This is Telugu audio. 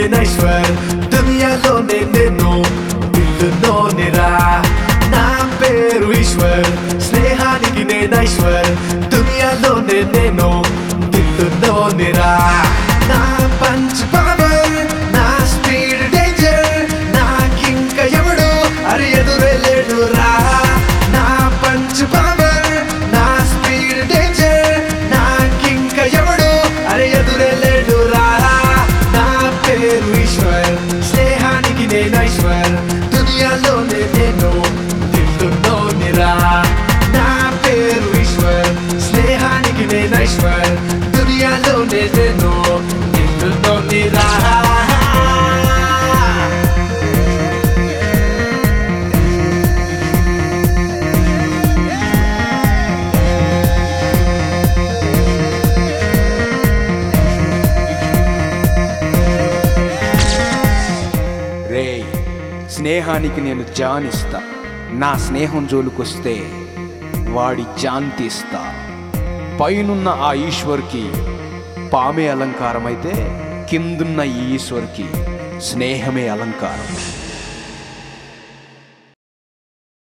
నేనైశ్వర్ దునియాలోనే నేను దిల్లులోనిరా నా పేరు ఈశ్వర్ స్నేహానికి నేనైశ్వర్ దునియాలోనే నేను దిల్లులోనిరా నా పంచ్ పవర్ నా స్పీడ్ డేంజర్ నాకింక ఎవడు అరి ఎదురే లేడురా నా పంచ్ పవర్ నా స్పీడ్ డేంజర్ నాకింక ఎవడు అరి ఎదురే లేడురా నా పేరు ఈశ్వర్ స్నేహానికి నేను ఐశ్వర్ దునియాలోనే నేను దిల్లులోనిరా నా పేరు ఈశ్వర్ స్నేహానికి నేను ఐశ్వర్ దునియాలోనే నేను దిల్లులోనిరా రే స్నేహానికి నేను జానిస్తా నా స్నేహం జోలికొస్తే వాడి జాన్ తీస్తా పైనున్న ఆ ఈశ్వర్కి పామే అలంకారం అయితే కిందున్న ఈ ఈశ్వర్కి స్నేహమే అలంకారం